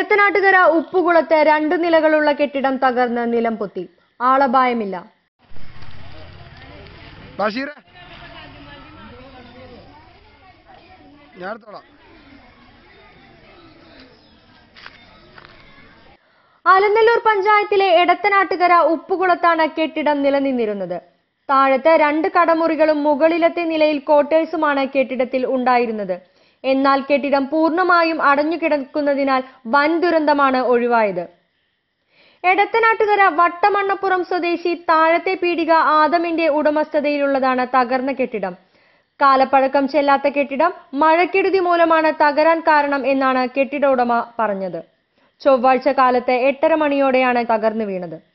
എടത്തനാട്ടുകര ഉപ്പുകുളത്ത് രണ്ടു നിലകളുള്ള കെട്ടിടം തകർന്ന് നിലം പൊത്തി ആളപായമില്ല ബഷീറെ ഞാൻ എടുത്തോളാം അലനല്ലൂർ പഞ്ചായത്തിലെ എടത്തനാട്ടുകര ഉപ്പുകുളത്താണ് കെട്ടിടം നിലനിന്നിരുന്നത് താഴത്ത് രണ്ട് കടമുറികളും മുകളിലത്തെ നിലയിൽ ക്വാർട്ടേഴ്സുമാണ് കെട്ടിടത്തിൽ ഉണ്ടായിരുന്നത് എന്നാൽ കെട്ടിടം പൂർണ്ണമായും അടഞ്ഞുകിടക്കുന്നതിനാൽ വൻ ദുരന്തമാണ് ഒഴിവായത് എടത്തനാട്ടുകര വട്ടമണ്ണപ്പുറം സ്വദേശി താഴത്തെ പീടിക ആദമിന്റെ ഉടമസ്ഥതയിലുള്ളതാണ് തകർന്ന കെട്ടിടം കാലപ്പഴക്കം ചെല്ലാത്ത കെട്ടിടം മഴക്കെടുതി മൂലമാണ് തകരാൻ കാരണം എന്നാണ് കെട്ടിട ഉടമ പറഞ്ഞത് ചൊവ്വാഴ്ച കാലത്ത് എട്ടര മണിയോടെയാണ് തകർന്നു വീണത്